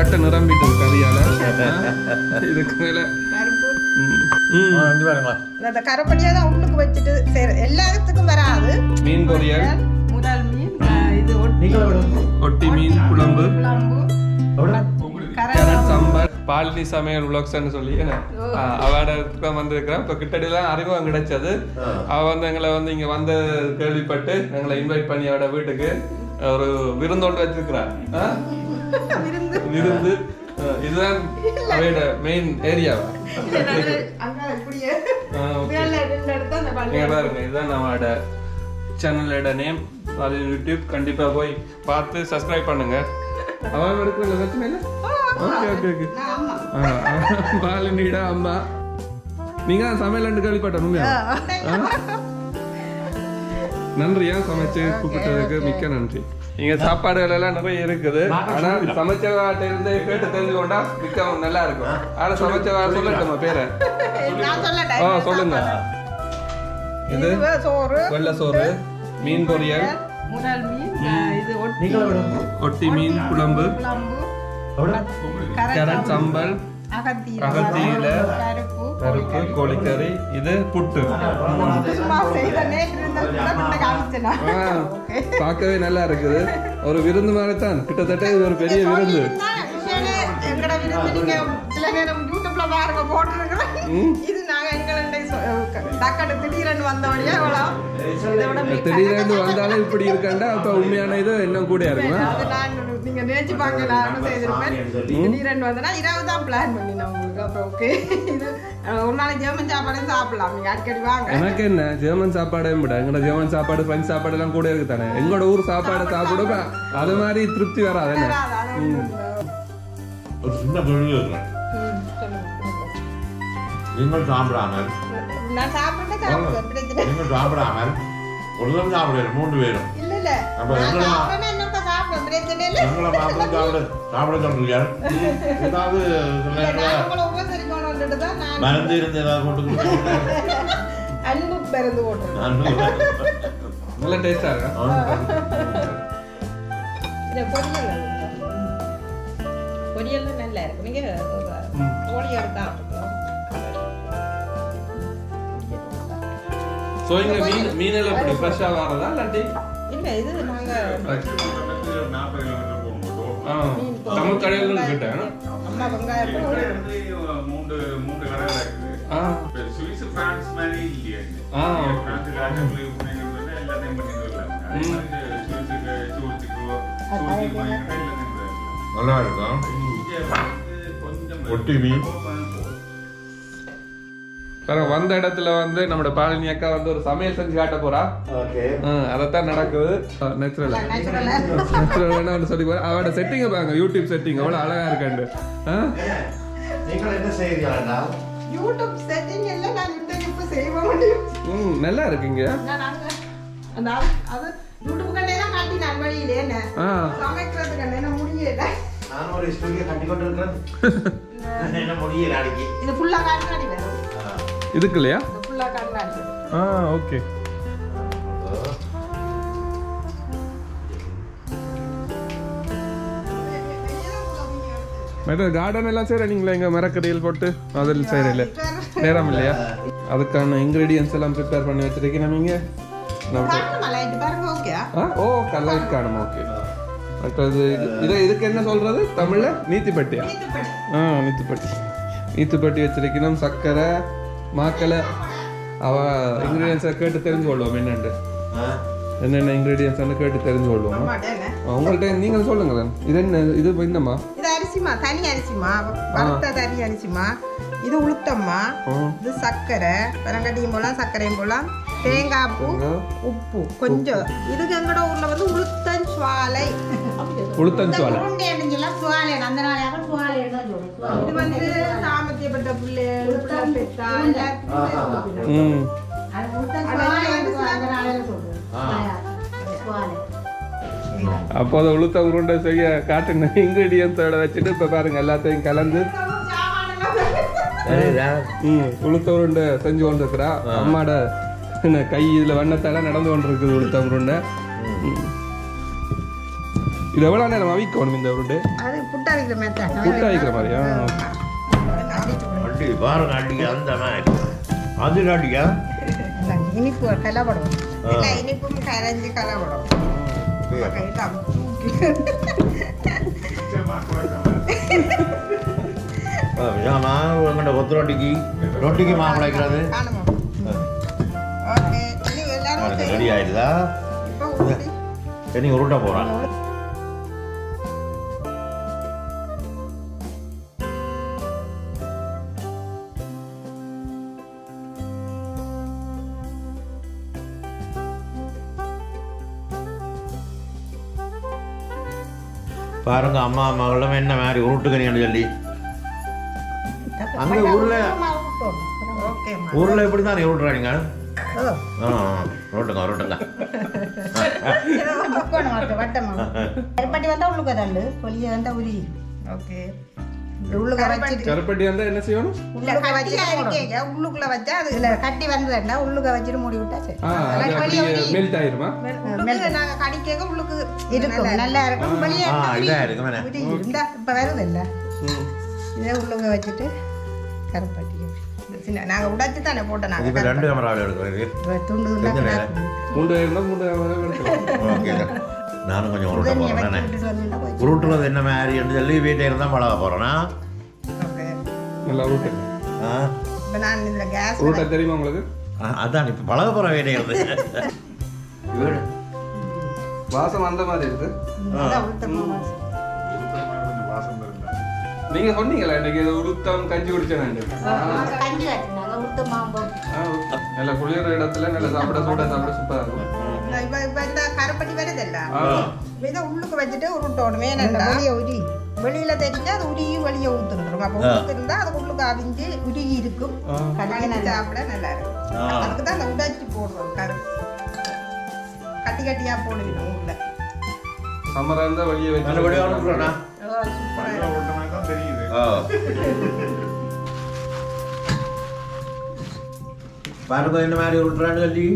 தட்டை நிரம்பிட்டு கறியால ஆ, இதுக்கு மேல பருப்பு ம், ம். அஞ்சு பாருங்களா அந்த கருப்பட்டியை தான் உள்ளுக்கு வச்சுட்டு சரி எல்லாத்துக்கும் வராது மீன் பொரியல் முதல் மீன் அஹ், இது ஒட்டி நீங்களும் விடுங்க ஒட்டி மீன் குழம்பு குழம்பு கரை கேரட் சாம்பார் பாலினி சமையல் உலக்ஸ்ன்னு சொல்லி என்ன, ஆ, அவட தான் வந்திருக்கிறேன் இப்போ கிட்டடிலாம் அறிமுகம் கிடைச்சது அவ வந்து எங்களை வந்து இங்க வந்து கேள்விப்பட்டு எங்களை இன்வைட் பண்ணி அவட வீட்டுக்கு ஒரு விருந்தோண்டு வச்சிருக்கிறா ஆ? விருந்து விருந்து ஆ, இதுதான் அவையோட மெயின் ஏரியாவா அங்க இப்படியே ஆ, okay. மேல நின்று எடுத்து அந்த பள்ளி இங்க பாருங்க இதுதான் நம்மளோட சேனலோட நேம் அது யூடியூப் கண்டிப்பா போய் பார்த்து சப்ஸ்கிரைப் பண்ணுங்க அவன் எடுக்கல பிரச்சனை இல்லை ஓகே ஓகே ஓகே ஆமா பாலினிடா அம்மா நீங்க தான் சமையல் கேள்விப்பட்டேன் உண்மையா நன்றியா சமைச்சு கூப்பிட்டதுக்கு மிக்க நன்றி இங்க சாப்பாடுகள் எல்லாம் நிறைய இருக்குது ஆனா சமைச்சவாட்ட இருந்து கேட்டு தெரிஞ்சுக்கொண்டா மிக்க நல்லா இருக்கும் ஆனா சமைச்சவா சொல்லட்டுமா பேரை நான் சொல்லட்டேன் ஆ சொல்லுங்க இது இது சோறு வெள்ளை சோறு மீன் பொரியல் முதல் மீன் அஹ், இது ஒட்டி நீங்களும் விடுங்க ஒட்டி மீன் குழம்பு குழம்பு விடுங்க கரை கேரட் சாம்பல் அகத்தீரை அகத்தீரை, பருப்பு பருப்பு கோழிக்கறி இது புட்டு சும்மா செய்த நேற்று இருந்த கூட காமிச்சேனா ஆ, பார்க்கவே நல்லா இருக்குது ஒரு விருந்து மாதிரி தான் கிட்டத்தட்ட இது ஒரு பெரிய விருந்து எங்கட விருந்து நீங்க சில நேரம் யூடியூப்ல பாருங்க போட்டுருக்கிறேன் இது நாங்க எங்களுடைய டக்கட்டு திடீரென்னு வந்தபடியா இவ்வளோ இதை விட மிக- திடீர்னு வந்தாலும் இப்படி இருக்கண்டா அப்ப உண்மையான இது இன்னும் கூட இருக்குமா அது நான் நீங்க நினைச்சு பாக்க நான் செய்திருப்பேன் திடீரென்னு வந்தனா இரவு தான் பிளான் பண்ணினேன் உங்களுக்கு அப்ப ஓகே இது அஹ், ஒரு நாளைக்கு ஜெர்மன் சாப்பாடு சாப்பிடலாம் நீங்க அடிக்கடி வாங்க எனக்கு என்ன ஜெர்மன் சாப்பாடே விட எங்களோட ஜெர்மன் சாப்பாடு பிரெஞ்சு சாப்பாடு எல்லாம் கூட இருக்கு தானே எங்களோட ஊர் சாப்பாடு சாப்பிட அது மாதிரி திருப்தி வராது என்ன வராது, அது ஒண்ணும் இல்ல. ஒரு சின்ன கேள்வி இருக்கிறேன் ம், சொல்லுங்க. நீங்கள் சாப்பிடாமல் நான் சாப்பிட்டா சாப்பிடுவேன் பிரச்சனை நீங்கள் சாப்பிடாமல் ஒருத்தரும் சாப்பிடல மூன்று பேரும் இல்ல இல்ல அப்ப நான் எங்களமா- சாப்பிடுறேன்னா இன்னொருக்க சாப்பிடுவேன் பிரச்சனை இல்ல எங்களை மாத்திரம் சாப்பிட சாப்பிட சொல்றீங்க ஏதாவது சில இல்ல, நேரத்துல நான் உங்களை உபசரிக்கணும்னுட்டு தான் நான் மருந்து இருந்து ஏதாவது போட்டு கொடுத்து அன்பு பிறந்து போட்டுருக்கேன் நல்ல டேஸ்டா இருக்கு இதை பொரியல் நல்லா இருக்கு. பொரியல் நல்லா இருக்கு நீங்க கோழி எடுத்தா ஸோ இங்க மீன் மீனெல்லாம் எப்படி ஃப்ரெஷ்ஷாக வரதா இல்லாட்டி இல்ல இது நாங்க ஆ, தமிழ் கடையில் கிட்ட அம்மா வெங்காயம் போட்டு மூன்று மூன்று கடைகள் இருக்குது ஆ இப்ப சுவிஸ் பிரான்ஸ் மாதிரி இல்லையா இது? ஆ. பிரான்ஸ் ராஜாக்களுக்கு புரியுங்கிறது எல்லாத்தையும் பண்ணி தரலாம். அதே மாதிரி சுவிஸுக்கு, சூரத்துக்கு, சூரத்துக்கு வாங்கிக்கிட்டா எல்லாத்தையும் தரலாம். நல்லா இருக்கும் இங்க வந்து கொஞ்சம் ஒட்டி மீன். போதும். பாருங்க வந்த இடத்துல வந்து நம்மளோட பாலினி அக்கா வந்து ஒரு சமையல் செஞ்சு காட்ட போறா ஓகே ஆ, அதைத்தான் நடக்குது நேச்சுரலா நேச்சுரலா நேச்சுரல் சொல்லி போறேன் அவட செட்டிங்க பாருங்க யூடியூப் செட்டிங் அவ்வளோ அழகா இருக்காண்டு ஆ? நீங்கள் என்ன செய்கிறீர்களா யூடியூப் செட்டிங் எல்லாம் நான் இந்த இப்ப செய்ய முடியும் ம் நல்லா இருக்குங்க நான் அங்க அந்த அது- அது யூடியூப் கண்டே தான் காட்டி நான் வழியிலே என்ன ஆ சமைக்கிறது கண்டே நான் முடியல நான் ஒரு ஸ்டுடியோ கட்டி கொண்டு இருக்கிறேன் என்ன முடியல அன்னைக்கு இது ஃபுல்லா காட்டினாடி வரும் இதுக்கு இல்லையா இது ஃபுல்லா காட்டினாடி வரும் ஆ ஓகே மற்ற கார்டன் எல்லாம் செய்கிற நீங்களா எங்க மரக்கடியில் போட்டு அதில் செய்கிறீங்களே நேரம் இல்லையா அதுக்கான இன்க்ரீடியன்ஸ் எல்லாம் ப்ரிப்பேர் பண்ணி வச்சிருக்கீங்க நீங்க நம்ம காட்டணுமா லைட் பாருங்க ஓகே ஆ ஓ கல்லாய்ட் காணும் ஓகே மற்றது இது- இது இதுக்கு என்ன சொல்றது தமிழ்ல நீத்திப்பட்டியா ஆ நீத்திப்பட்டி நீத்திப்பட்டி வச்சிருக்கணும் சர்க்கரை மாக்கலை அவ இன்க்ரீடியன்ஸை கேட்டு தெரிஞ்சு கொள்வோம் என்னண்டு என்னென்ன இன்க்ரீடியன்ஸ் கேட்டு தெரிஞ்சு கொள்வோம் மாட்டேன் உங்கள்கிட்ட நீங்க சொல்லுங்களேன் இது என்ன இது என்னம்மா இது அரிசிமா தனி அரிசிமா வறுத்த தனி அரிசிமா இது உளுத்தம்மா ஆ. இது சர்க்கரை பனங்கட்டியும் போலாம் சர்க்கரையும் போலாம் தேங்காய் பூ தேங்காய். உப்பு கொஞ்சம் இதுக்கு எங்கட ஊர்ல வந்து உளுத்தன் சுவாலை உளுத்தஞ்சோலை இது வந்து சாமர்த்தியப்பட்ட பிள்ளைகள் பிள்ளை பெற்றா எல்லாத்துக்கும் ம் அப்போ அதை உளுத்த உருண்டை செய்ய காட்டுன இன்க்ரீடியன்ஸோட வச்சுட்டு இப்போ பாருங்க எல்லாத்தையும் கலந்து ம் உளுத்த உருண்டை செஞ்சு கொண்டு இருக்கிறா அம்மாட என்ன, கை இதுல வண்ணத்தால நடந்து கொண்டு இருக்குது உளுத்த உருண்டை ம். இது எவ்வளோ நேரம் அவிக்கணும் இந்த உருண்டு அது புட்டா வைக்கிற மாதிரி தான் புட்டு அவிக்கிற மாதிரியா அடி பாருங்க அடி அந்த மாதிரி அது அடியா எல்லாம் இனிப்பு கலப்படும் ஆ. எல்லா இனிப்பும் கரைஞ்சி கலப்படும் நம்ம கையில அப்படி தூக்கி. விஜாமா எங்கள்கிட்ட கொத்து ரொட்டிக்கு ரொட்டிக்கு மாவு வைக்கிறது காணுமா? ஓகே இனி எல்லாரும் ரெடி செய்யுங்க. ஆயிடுதா இப்போ ஊத்தி. சரி உருட்ட போகிறான் பாருங்க அம்மா மகளும் என்ன மாதிரி உருட்டுக்கணின்னு சொல்லி அங்க ஊர்ல- மாவு விட்டோம். ஓகேம்மா. ஊரில் எப்படி தான் உருட்டுறாங்க ஓ. ஆ உருட்டுங்க உருட்டுங்க முக்கோணம் மாத்து, வட்டமா. கருப்பட்டி வந்தா உள்ளுக்க தள்ளு பொலிய வந்தா உரி ஓகே உள்ளுக்க வச்சுட்டு கருப்பட்டி வந்தால் என்ன செய்யணும் உள்ளுக்க வச்சுட்டு இருக்கீங்க உள்ளுக்குள்ள வச்சா அது இல்ல கட்டி வந்ததுன்னா உள்ளுக்க வச்சுட்டு மூடி விட்டா சரி ஆ அது அப்படியே மெல்ட் ஆயிருமா உள்ளுக்கு நாங்க கடிக்க உள்ளுக்கு இருக்கும் நல்லா இருக்கும் வெளியே ஆ இதாக இருக்கு மேலே உரி இருந்தா இப்ப வருது இல்ல ம் இதை உள்ளுக்க வச்சுட்டு கருப்பட்டி சின்ன நாங்க உடைச்சு தானே போட்டோம் நாங்க இப்போ ரெண்டு கேமராவில் எடுக்கிறது இப்ப துண்டு துண்டா எத்தனை? கிடக்கும். மூன்று இருந்தால் மூன்று எடுக்கலாம் ஓகே நானும் கொஞ்சம் உருட்ட உதவியை போகிறேன் வச்சு விட்டுட்டு வந்தீங்கன்னா போச்சு. உருட்டுறது என்ன மாதிரி என்று சொல்லி வீட்டில் இருந்தால் பழக போகிறேன்னா ஓகே. நல்லா உருட்டு ஆ இப்ப நான் இதுல கேஸ் உருட்ட தெரியுமா உங்களுக்கு ஆ, அதான் இப்போ பழக போகிற வீட்டில் இருந்து வீடு வாசம் அந்த மாதிரி இருக்கு அதான் உளுத்தம் மாவு. கொஞ்சம் வாசம் இருந்தா நீங்க சொன்னீங்களா இன்னைக்கு இது உளுத்தம் கஞ்சி குடிச்சேன் நாங்க கஞ்சி வச்சிருந்தாங்க உளுத்தம் மாவு போட்டு. நல்ல குளிர் இடத்துல நல்ல சாப்பிட சூட சாப்பிட சூப்பரா இருக்கும் இந்த இப்ப இப்ப இந்த கருப்பட்டி வருதுல்ல ஆ. இப்ப இதை உள்ளுக்கு வச்சுட்டு உருட்டணும் வேணாண்டா வெளியே உரி வெளியில தெரிஞ்சா அது உருகி வெளியே ஊத்துருக்கும் அப்ப உள்ளுக்கு இருந்தா அது உள்ளுக்கு அவிஞ்சு உருகி இருக்கும் ஆ. கடிச்சு சாப்பிட நல்லா இருக்கும் ஆ. அதுக்கு தான் அந்த உடைச்சி போடுறோம் கரு கட்டி கட்டியா போடுவிடும் உள்ள சம்மரா இருந்தா வெளியே நல்லபடியாக வச்சு உருட்டுறேண்ணா பல்ல ஓட்ட மாதிரி தான் தெரியுது ஆ பாருங்க என்ன மாதிரி உருட்டுறான்னு சொல்லி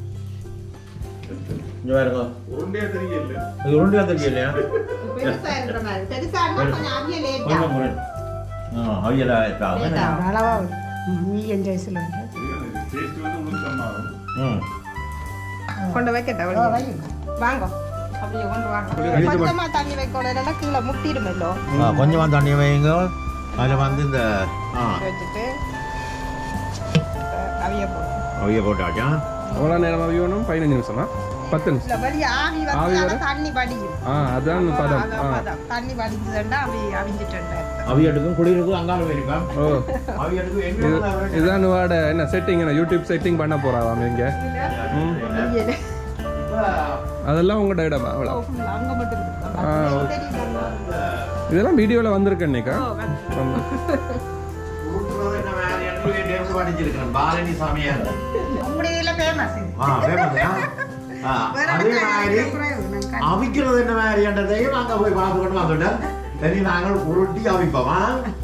இங்கே பாருங்க உருண்டையா தெரியல இது உருண்டையாக தெரியல இல்லையா பெருசா இருக்கிற மாதிரி பெருசா இருந்தா கொஞ்சம் அவிய லேட்டா கொஞ்சம் முறை ஆ அவையலா இருக்காங்க அளவா மீடியம் சைஸ்ல டேஸ்ட் வந்து உளுத்தம் மாறும் ம் கொண்டு வைக்கட்டா வாங்க அப்படியே கொண்டு வாங்க கொஞ்சமா தண்ணி வைக்கணும் இல்லைன்னா கீழே முட்டிடுமல்லோ ஆ கொஞ்சமாக தண்ணி வைங்க அதில் வந்து இந்த ஆ வச்சுட்டு அஹ், அவிய போடும் அவைய போட்டாச்சா எவ்வளோ நேரம் வேணும் பதினஞ்சு நிமிஷமா பத்து நிமிஷம் இல்ல வெளிய ஆவி ஆவி வந்து வர? ஆனா தண்ணி வடியும் ஆ அதான் பதம் அதான் ஆ பதம். தண்ணி வடிஞ்சதுன்னா அவி அவிஞ்சிட்டு அவையட்டுக்கும் குளிருக்கும் அங்காலும் இருக்கா ஓ அவையட்டுக்கும் இது எங்க இதான் வாட என்ன செட்டிங் என்ன யூடியூப் செட்டிங் பண்ண போறாவாம் இங்க ம் அதெல்லாம் உங்களோட இடமா அவ்வளோ அங்க மட்டும் இருக்கு. ஆ, அது தெரியுமா? இதெல்லாம் வீடியோவில் வந்திருக்கு அன்னைக்கா உருட்டுறது என்ன மாதிரி என்று டேபிள் படிச்சிருக்கிறேன் பாலனி சாமியார் உங்களுடைய இதுல famous இது. ஆ ஃபேமஸ்யா ஆ வேற அதே இடத்துல மாதிரி குறைவு. நான் கண்டு- அவிக்கிறது என்ன மாதிரின்றதையும் நாங்கள் போய் பார்த்துக்கணும் வந்துட்டோம் சரி நாங்கள் உருட்டி அவிப்போமா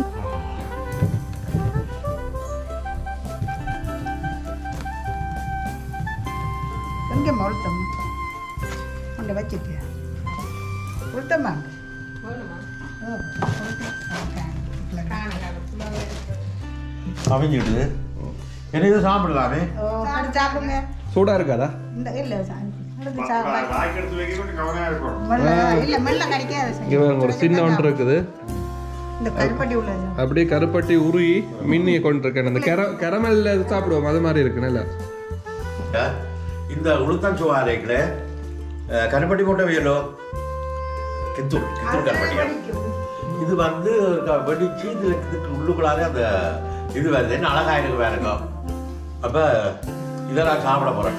எங்க உளுத்தம் அங்க வச்சுட்டு உளுத்தம்மா ஓ, உளுத்தம். ஓகே. இதுல காணல. அவிஞ்சிடுது என்ன இது சாப்பிடலாமே ஓ, அப்படி சாப்பிடுங்க சூடா இருக்காதா இந்த இல்ல எடுத்து சாப்பிட வாய்க்கு எடுத்து வைக்க கொஞ்சம் கவனமா இருக்கணும் மெல்ல இல்ல மெல்ல கடிக்காத இங்க பாருங்க, ஒரு சின்ன ஒன்று இருக்குது இந்த கருப்பட்டி உள்ளது அப்படியே கருப்பட்டி உருகி மின்னியை கொண்டிருக்கேன் அந்த கெர கெரமல்ல சாப்பிடுவோம் அது மாதிரி இருக்கு நல்லா இந்த உளுத்தம் சுவாரைக்குல கருப்பட்டி போட்ட வேலோ கித்தூர் கித்தூர் கருப்பட்டி இது வந்து க- வெடிச்சு இதுல இதுக்கு உள்ளுக்குள்ளார அந்த இது வருது என்ன அழகா இருக்கு பாருங்க அப்ப இதை நான் சாப்பிட போறேன்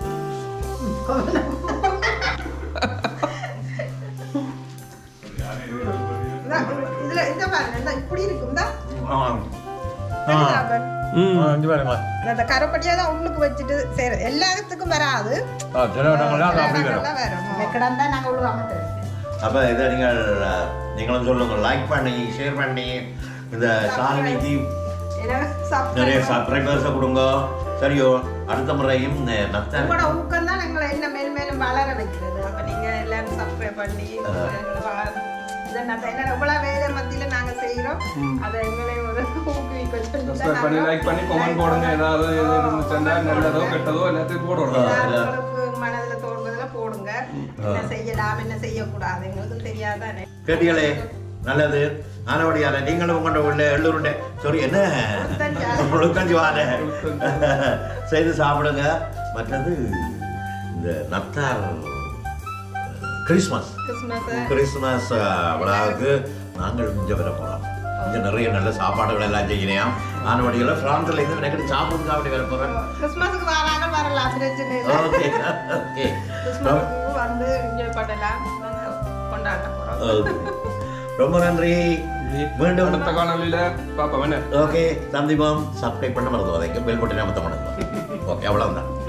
இதுல இந்த பாருங்க இந்த இப்படி இருக்கும் இந்த ஆ. ஆ. ம் ஆ, இங்க பாருங்க அந்த கருப்பட்டியா தான் உள்ளுக்கு வச்சுட்டு சரி எல்லாத்துக்கும் வராது ஆ, சில இடங்கள்லாம் அது அப்படி வரும் வெக்கடம் தான் நாங்க உள்ளுக்கு அமர்த்துறோம் அப்ப இதை நீங்கள் அஹ், நீங்களும் சொல்லுங்க லைக் பண்ணி ஷேர் பண்ணி இந்த சாரணிக்கு நிறைய சப்ஸ்கிரைபர்ஸை கொடுங்க சரியோ அடுத்த முறையும் நெ- மத்த உங்களோட ஊக்கம் தான் எங்களை என்ன மேலும் மேலும் வளர வைக்கிறது அப்ப நீங்க எல்லாரும் சப்ஸ்கிரைப் பண்ணி எங்களை வா- இதை நான் என்ன எவ்வளவு வேலை மத்தியில நாங்க செய்யறோம் அதை எங்களை ஒரு ஊக்குவிக்க சொல்லி தான் சப்ஸ்கிரைப் பண்ணி நாங்க லைக் பண்ணி கமெண்ட் போடுங்க ஏதாவது எது இருந்துச்சுன்னா நல்லதோ கெட்டதோ எல்லாத்தையும் போடுறோம் ஏதாவது உங்களுக்கு மனதுல தோன்றதுல போடுங்க என்ன செய்யலாம் என்ன செய்யக்கூடாது எங்களுக்கும் தெரியாதானே கேட்டீங்களே நல்லது ஆனவடியால நீங்களும் உங்களோட உள்ள எள்ளுருண்டை சாரி என்ன உளுத்தஞ்சி வாழை செய்து சாப்பிடுங்க மற்றது இந்த நத்தார் கிறிஸ்மஸ் கிறிஸ்மஸ் கிறிஸ்மஸ் விழாவுக்கு நாங்கள் இங்கே வர போகிறோம் இங்கே நிறைய நல்ல சாப்பாடுகள் எல்லாம் செய்யலாம் ஆனவடியில் ஃப்ரான்ஸ்ல இருந்து எனக்கு சாப்பிடுங்க அப்படி வர போகிறேன் கிறிஸ்மஸுக்கு வராங்க வரலாம் பிரச்சனை இல்லை ஓகே ஓகே கிறிஸ்மஸுக்கு வந்து என்ஜாய் பண்ணலாம் நாங்க கொண்டாட போறோம் ஓகே. ரொம்ப நன்றி மீண்டும் அடுத்த காணொலியில பாப்போம் என்ன ஓகே சந்திப்போம் சப்ஸ்கிரைப் பண்ண மறந்து வதைக்கும் பெல் பட்டனை அமர்த்த பண்ணுங்க ஓகே அவ்வளவுதான்